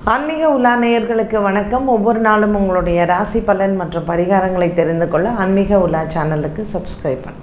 ஆன்மீக உலா நேயர்களுக்கு வணக்கம் ஒவ்வொரு நாளும் உங்களுடைய ராசி பலன் மற்றும் பரிகாரங்களை தெரிந்து கொள்ள ஆன்மீக உலா சேனலுக்கு சப்ஸ்கிரைப் பண்ணுங்க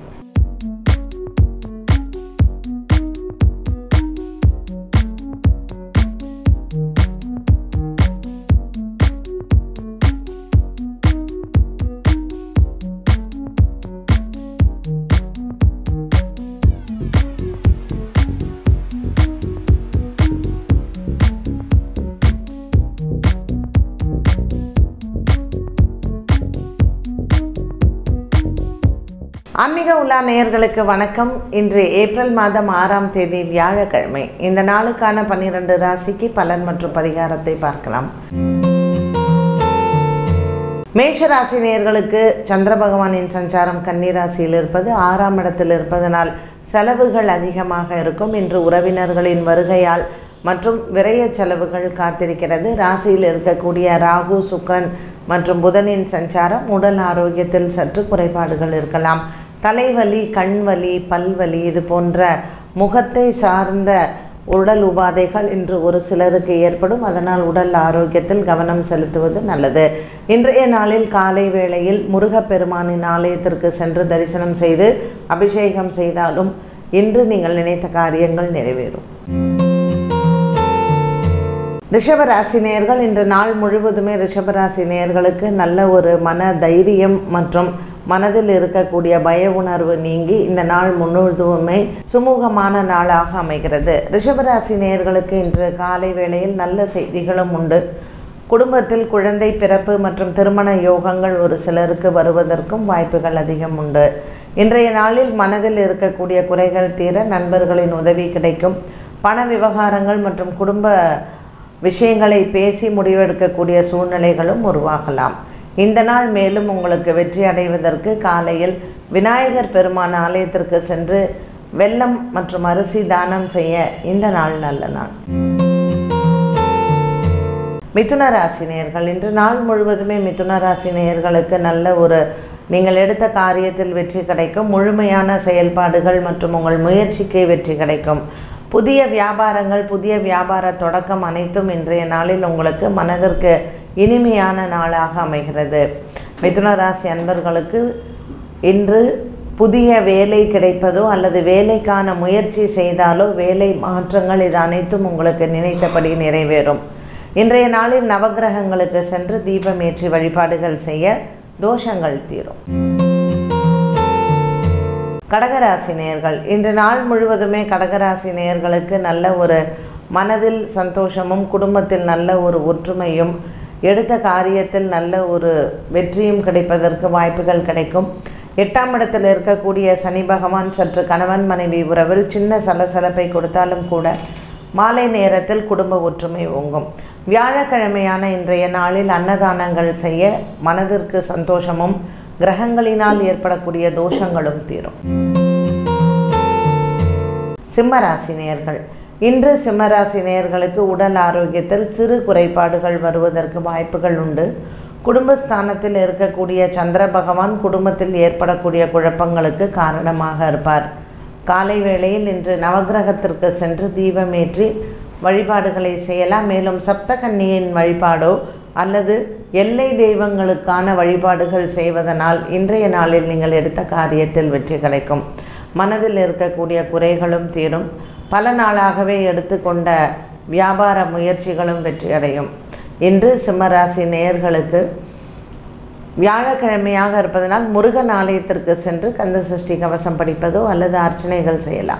ஆன்மீக உலா நேயர்களுக்கு வணக்கம் இன்று ஏப்ரல் மாதம் ஆறாம் தேதி வியாழக்கிழமை இந்த நாளுக்கான பன்னிரண்டு ராசிக்கு பலன் மற்றும் பரிகாரத்தை பார்க்கலாம் மேஷ ராசி நேயர்களுக்கு சந்திர பகவானின் சஞ்சாரம் கன்னி ராசியில் இருப்பது ஆறாம் இடத்தில் இருப்பதனால் செலவுகள் அதிகமாக இருக்கும் இன்று உறவினர்களின் வருகையால் மற்றும் விரய செலவுகள் காத்திருக்கிறது ராசியில் இருக்கக்கூடிய ராகு சுக்ரன் மற்றும் புதனின் சஞ்சாரம் உடல் ஆரோக்கியத்தில் சற்று குறைபாடுகள் இருக்கலாம் தலைவலி கண்வலி பல்வலி இது போன்ற முகத்தை சார்ந்த உடல் உபாதைகள் இன்று ஒரு சிலருக்கு ஏற்படும் அதனால் உடல் ஆரோக்கியத்தில் கவனம் செலுத்துவது நல்லது இன்றைய நாளில் காலை வேளையில் முருகப்பெருமானின் ஆலயத்திற்கு சென்று தரிசனம் செய்து அபிஷேகம் செய்தாலும் இன்று நீங்கள் நினைத்த காரியங்கள் நிறைவேறும் ரிஷபராசி நேயர்கள் இன்று நாள் முழுவதுமே ரிஷபராசி நேயர்களுக்கு நல்ல ஒரு மன தைரியம் மற்றும் மனதில் இருக்கக்கூடிய பய உணர்வு நீங்கி இந்த நாள் முழுவதுமே சுமூகமான நாளாக அமைகிறது ரிஷபராசி நேயர்களுக்கு இன்று காலை வேளையில் நல்ல செய்திகளும் உண்டு குடும்பத்தில் குழந்தை பிறப்பு மற்றும் திருமண யோகங்கள் ஒரு சிலருக்கு வருவதற்கும் வாய்ப்புகள் அதிகம் உண்டு இன்றைய நாளில் மனதில் இருக்கக்கூடிய குறைகள் தீர நண்பர்களின் உதவி கிடைக்கும் பண விவகாரங்கள் மற்றும் குடும்ப விஷயங்களை பேசி முடிவெடுக்கக்கூடிய சூழ்நிலைகளும் உருவாகலாம் இந்த நாள் மேலும் உங்களுக்கு வெற்றி அடைவதற்கு காலையில் விநாயகர் பெருமான் ஆலயத்திற்கு சென்று வெல்லம் மற்றும் அரிசி தானம் செய்ய இந்த நாள் நல்ல நாள் மிதுன ராசி நேயர்கள் இன்று நாள் முழுவதுமே மிதுன ராசி நேயர்களுக்கு நல்ல ஒரு நீங்கள் எடுத்த காரியத்தில் வெற்றி கிடைக்கும் முழுமையான செயல்பாடுகள் மற்றும் உங்கள் முயற்சிக்கு வெற்றி கிடைக்கும் புதிய வியாபாரங்கள் புதிய வியாபார தொடக்கம் அனைத்தும் இன்றைய நாளில் உங்களுக்கு மனதிற்கு இனிமையான நாளாக அமைகிறது மிதுன ராசி அன்பர்களுக்கு இன்று புதிய வேலை கிடைப்பதோ அல்லது வேலைக்கான முயற்சி செய்தாலோ வேலை மாற்றங்கள் இது அனைத்தும் உங்களுக்கு நினைத்தபடி நிறைவேறும் இன்றைய நாளில் நவக்கிரகங்களுக்கு சென்று தீபம் ஏற்றி வழிபாடுகள் செய்ய தோஷங்கள் தீரும் கடகராசி நேயர்கள் இன்று நாள் முழுவதுமே கடகராசி நேயர்களுக்கு நல்ல ஒரு மனதில் சந்தோஷமும் குடும்பத்தில் நல்ல ஒரு ஒற்றுமையும் எடுத்த காரியத்தில் நல்ல ஒரு வெற்றியும் கிடைப்பதற்கு வாய்ப்புகள் கிடைக்கும் எட்டாம் இடத்தில் இருக்கக்கூடிய சனி பகவான் சற்று கணவன் மனைவி உறவில் சின்ன சலசலப்பை கொடுத்தாலும் கூட மாலை நேரத்தில் குடும்ப ஒற்றுமை ஓங்கும் வியாழக்கிழமையான இன்றைய நாளில் அன்னதானங்கள் செய்ய மனதிற்கு சந்தோஷமும் கிரகங்களினால் ஏற்படக்கூடிய தோஷங்களும் தீரும் சிம்மராசி நேயர்கள் இன்று சிம்மராசி நேயர்களுக்கு உடல் ஆரோக்கியத்தில் சிறு குறைபாடுகள் வருவதற்கு வாய்ப்புகள் உண்டு குடும்பஸ்தானத்தில் இருக்கக்கூடிய சந்திர பகவான் குடும்பத்தில் ஏற்படக்கூடிய குழப்பங்களுக்கு காரணமாக இருப்பார் காலை வேளையில் இன்று நவகிரகத்திற்கு சென்று தீபமேற்றி வழிபாடுகளை செய்யலாம் மேலும் சப்தகன்னியின் வழிபாடோ அல்லது எல்லை தெய்வங்களுக்கான வழிபாடுகள் செய்வதனால் இன்றைய நாளில் நீங்கள் எடுத்த காரியத்தில் வெற்றி கிடைக்கும் மனதில் இருக்கக்கூடிய குறைகளும் தீரும் பல நாளாகவே எடுத்துக்கொண்ட வியாபார முயற்சிகளும் வெற்றியடையும் இன்று சிம்மராசி நேயர்களுக்கு வியாழக்கிழமையாக இருப்பதனால் முருகன் ஆலயத்திற்கு சென்று கந்த சஷ்டி கவசம் படிப்பதோ அல்லது அர்ச்சனைகள் செய்யலாம்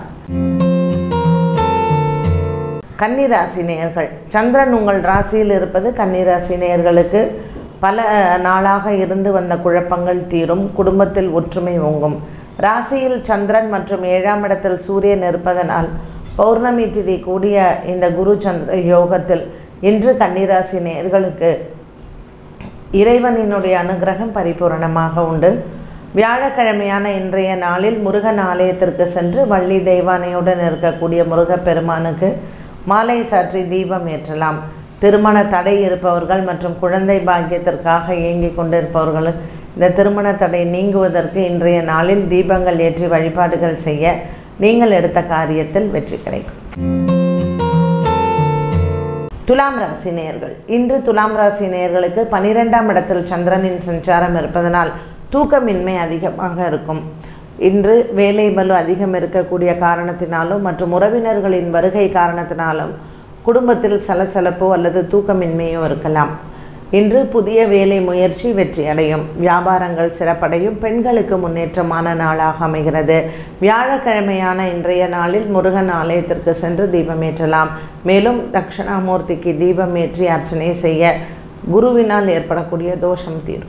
கன்னிராசி நேயர்கள் சந்திரன் உங்கள் ராசியில் இருப்பது கன்னிராசி நேயர்களுக்கு பல நாளாக இருந்து வந்த குழப்பங்கள் தீரும் குடும்பத்தில் ஒற்றுமை ஓங்கும் ராசியில் சந்திரன் மற்றும் ஏழாம் இடத்தில் சூரியன் இருப்பதனால் பௌர்ணமி திதி கூடிய இந்த குரு சந்திர யோகத்தில் இன்று கன்னிராசி நேயர்களுக்கு இறைவனினுடைய அனுகிரகம் பரிபூரணமாக உண்டு வியாழக்கிழமையான இன்றைய நாளில் முருகன் ஆலயத்திற்கு சென்று வள்ளி தெய்வானையுடன் இருக்கக்கூடிய முருகப்பெருமானுக்கு மாலை சாற்றி தீபம் ஏற்றலாம் திருமண தடை இருப்பவர்கள் மற்றும் குழந்தை பாக்கியத்திற்காக இயங்கிக் கொண்டிருப்பவர்கள் இந்த திருமண தடை நீங்குவதற்கு இன்றைய நாளில் தீபங்கள் ஏற்றி வழிபாடுகள் செய்ய நீங்கள் எடுத்த காரியத்தில் வெற்றி கிடைக்கும் துலாம் ராசி நேயர்கள் இன்று துலாம் ராசி நேயர்களுக்கு பனிரெண்டாம் இடத்தில் சந்திரனின் சஞ்சாரம் இருப்பதனால் தூக்கமின்மை அதிகமாக இருக்கும் இன்று வேலை பலு அதிகம் இருக்கக்கூடிய காரணத்தினாலும் மற்றும் உறவினர்களின் வருகை காரணத்தினாலும் குடும்பத்தில் சலசலப்போ அல்லது தூக்கமின்மையோ இருக்கலாம் இன்று புதிய வேலை முயற்சி வெற்றி அடையும் வியாபாரங்கள் சிறப்படையும் பெண்களுக்கு முன்னேற்றமான நாளாக அமைகிறது வியாழக்கிழமையான இன்றைய நாளில் முருகன் ஆலயத்திற்கு சென்று தீபமேற்றலாம் மேலும் தட்சிணாமூர்த்திக்கு தீபம் ஏற்றி அர்ச்சனை செய்ய குருவினால் ஏற்படக்கூடிய தோஷம் தீரும்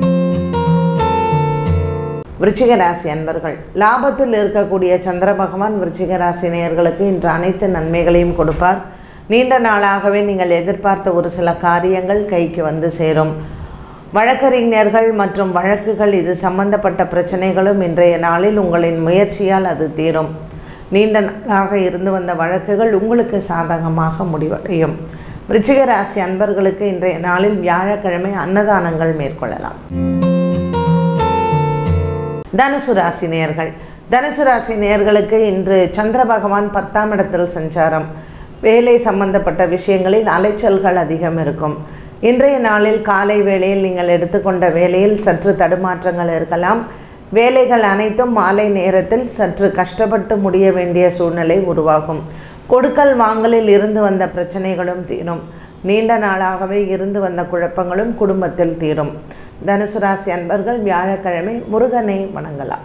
விருச்சிக ராசி அன்பர்கள் லாபத்தில் இருக்கக்கூடிய சந்திர பகவான் விருச்சிக ராசி நேயர்களுக்கு இன்று அனைத்து நன்மைகளையும் கொடுப்பார் நீண்ட நாளாகவே நீங்கள் எதிர்பார்த்த ஒரு சில காரியங்கள் கைக்கு வந்து சேரும் வழக்கறிஞர்கள் மற்றும் வழக்குகள் இது சம்பந்தப்பட்ட பிரச்சனைகளும் இன்றைய நாளில் உங்களின் முயற்சியால் அது தீரும் நீண்ட நாளாக இருந்து வந்த வழக்குகள் உங்களுக்கு சாதகமாக முடிவடையும் விருச்சிக ராசி அன்பர்களுக்கு இன்றைய நாளில் வியாழக்கிழமை அன்னதானங்கள் மேற்கொள்ளலாம் தனுசு ராசி நேயர்கள் தனுசு ராசி நேயர்களுக்கு இன்று சந்திர பகவான் பத்தாம் இடத்தில் சஞ்சாரம் வேலை சம்பந்தப்பட்ட விஷயங்களில் அலைச்சல்கள் அதிகம் இருக்கும் இன்றைய நாளில் காலை வேளையில் நீங்கள் எடுத்துக்கொண்ட வேலையில் சற்று தடுமாற்றங்கள் இருக்கலாம் வேலைகள் அனைத்தும் மாலை நேரத்தில் சற்று கஷ்டப்பட்டு முடிய வேண்டிய சூழ்நிலை உருவாகும் கொடுக்கல் வாங்கலில் இருந்து வந்த பிரச்சனைகளும் தீரும் நீண்ட நாளாகவே இருந்து வந்த குழப்பங்களும் குடும்பத்தில் தீரும் தனுசு ராசி அன்பர்கள் வியாழக்கிழமை முருகனை வணங்கலாம்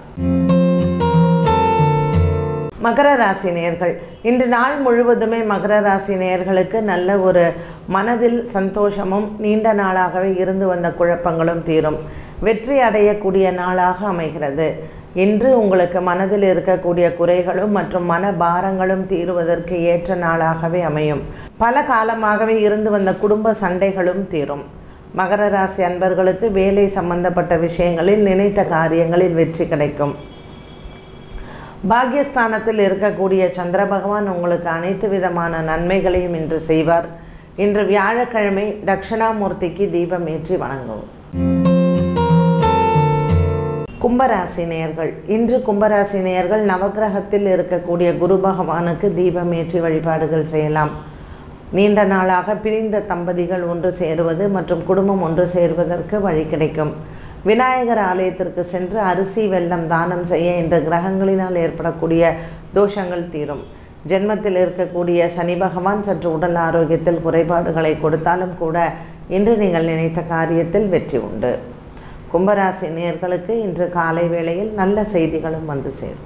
மகர ராசி நேயர்கள் இன்று நாள் முழுவதுமே மகர ராசி நேயர்களுக்கு நல்ல ஒரு மனதில் சந்தோஷமும் நீண்ட நாளாகவே இருந்து வந்த குழப்பங்களும் தீரும் வெற்றி அடையக்கூடிய நாளாக அமைகிறது இன்று உங்களுக்கு மனதில் இருக்கக்கூடிய குறைகளும் மற்றும் மன பாரங்களும் தீருவதற்கு ஏற்ற நாளாகவே அமையும் பல காலமாகவே இருந்து வந்த குடும்ப சண்டைகளும் தீரும் மகர ராசி அன்பர்களுக்கு வேலை சம்பந்தப்பட்ட விஷயங்களில் நினைத்த காரியங்களில் வெற்றி கிடைக்கும் பாக்யஸ்தானத்தில் இருக்கக்கூடிய சந்திர பகவான் உங்களுக்கு அனைத்து விதமான நன்மைகளையும் இன்று செய்வார் இன்று வியாழக்கிழமை தட்சிணாமூர்த்திக்கு தீபம் ஏற்றி வணங்கவும் கும்பராசி நேயர்கள் இன்று கும்பராசி நேயர்கள் நவக்கிரகத்தில் இருக்கக்கூடிய குரு பகவானுக்கு தீபம் ஏற்றி வழிபாடுகள் செய்யலாம் நீண்ட நாளாக பிரிந்த தம்பதிகள் ஒன்று சேருவது மற்றும் குடும்பம் ஒன்று சேர்வதற்கு வழி கிடைக்கும் விநாயகர் ஆலயத்திற்கு சென்று அரிசி வெல்லம் தானம் செய்ய இன்று கிரகங்களினால் ஏற்படக்கூடிய தோஷங்கள் தீரும் ஜென்மத்தில் இருக்கக்கூடிய சனி பகவான் சற்று உடல் ஆரோக்கியத்தில் குறைபாடுகளை கொடுத்தாலும் கூட இன்று நீங்கள் நினைத்த காரியத்தில் வெற்றி உண்டு கும்பராசி நேயர்களுக்கு இன்று காலை வேளையில் நல்ல செய்திகளும் வந்து சேரும்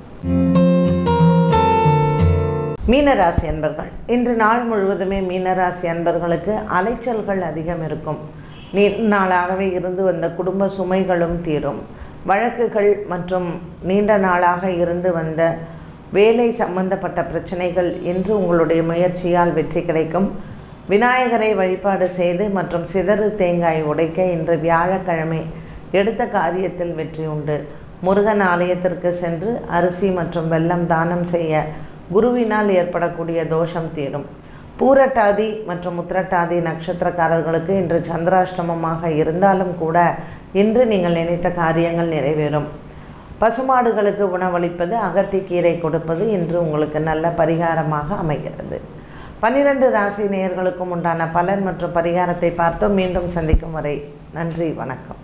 மீனராசி அன்பர்கள் இன்று நாள் முழுவதுமே மீனராசி அன்பர்களுக்கு அலைச்சல்கள் அதிகம் இருக்கும் நீண்ட நாளாகவே இருந்து வந்த குடும்ப சுமைகளும் தீரும் வழக்குகள் மற்றும் நீண்ட நாளாக இருந்து வந்த வேலை சம்பந்தப்பட்ட பிரச்சனைகள் இன்று உங்களுடைய முயற்சியால் வெற்றி கிடைக்கும் விநாயகரை வழிபாடு செய்து மற்றும் சிதறு தேங்காய் உடைக்க இன்று வியாழக்கிழமை எடுத்த காரியத்தில் வெற்றி உண்டு முருகன் ஆலயத்திற்கு சென்று அரிசி மற்றும் வெல்லம் தானம் செய்ய குருவினால் ஏற்படக்கூடிய தோஷம் தீரும் பூரட்டாதி மற்றும் உத்திரட்டாதி நட்சத்திரக்காரர்களுக்கு இன்று சந்திராஷ்டமமாக இருந்தாலும் கூட இன்று நீங்கள் நினைத்த காரியங்கள் நிறைவேறும் பசுமாடுகளுக்கு உணவளிப்பது அகத்திக்கீரை கொடுப்பது இன்று உங்களுக்கு நல்ல பரிகாரமாக அமைகிறது பன்னிரண்டு ராசி நேயர்களுக்கும் உண்டான பலன் மற்றும் பரிகாரத்தை பார்த்தோம் மீண்டும் சந்திக்கும் வரை நன்றி வணக்கம்